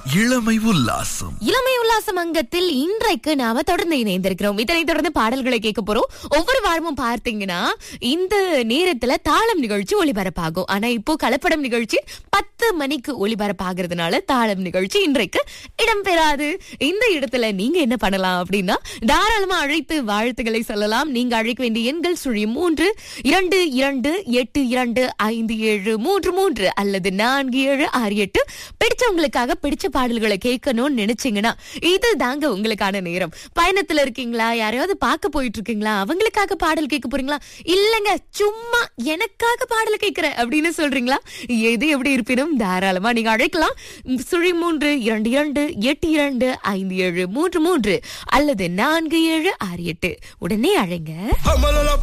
இளமை உல்லாசம் இளமை உல்லாசம் அங்கத்தில் இன்றைக்கு நாம தொடர்ந்து இணைந்திருக்கிறோம் இதனை தொடர்ந்து பாடல்களை கேட்க போறோம் ஒவ்வொரு வாரமும் பார்த்தீங்கன்னா இந்த நேரத்துல தாளம் நிகழ்ச்சி ஒளிபரப்பாகும் ஆனா இப்போ கலப்படம் நிகழ்ச்சி பத்து மணிக்கு ஒளிபரப்பாகிறதுனால தாளம் நிகழ்ச்சி இன்றைக்கு இடம்பெறாது இந்த இடத்துல நீங்க என்ன பண்ணலாம் அப்படின்னா தாராளமா அழைத்து வாழ்த்துக்களை சொல்லலாம் நீங்க அழைக்க வேண்டிய எண்கள் சுழி மூன்று இரண்டு இரண்டு எட்டு இரண்டு ஐந்து ஏழு மூன்று மூன்று அல்லது நான்கு ஏழு ஆறு எட்டு பிடிச்சவங்களுக்காக பிடிச்ச பாடல்களை கேட்கணும்னு நினைச்சீங்கன்னா இது தாங்க உங்களுக்கான நேரம் பயணத்துல இருக்கீங்களா யாரையாவது பார்க்க போயிட்டு இருக்கீங்களா அவங்களுக்காக பாடல் கேட்க போறீங்களா இல்லங்க சும்மா எனக்காக பாடல் கேட்கிறேன் அப்படின்னு சொல்றீங்களா எது எப்படி இருப்பினும் தாராளமா நீங்க அழைக்கலாம் உம், சுழி மூன்று இரண்டு இரண்டு எட்டு இரண்டு ஐந்து ஏழு மூன்று மூன்று அல்லது நான்கு ஏழு ஆறு எட்டு உடனே அழைங்க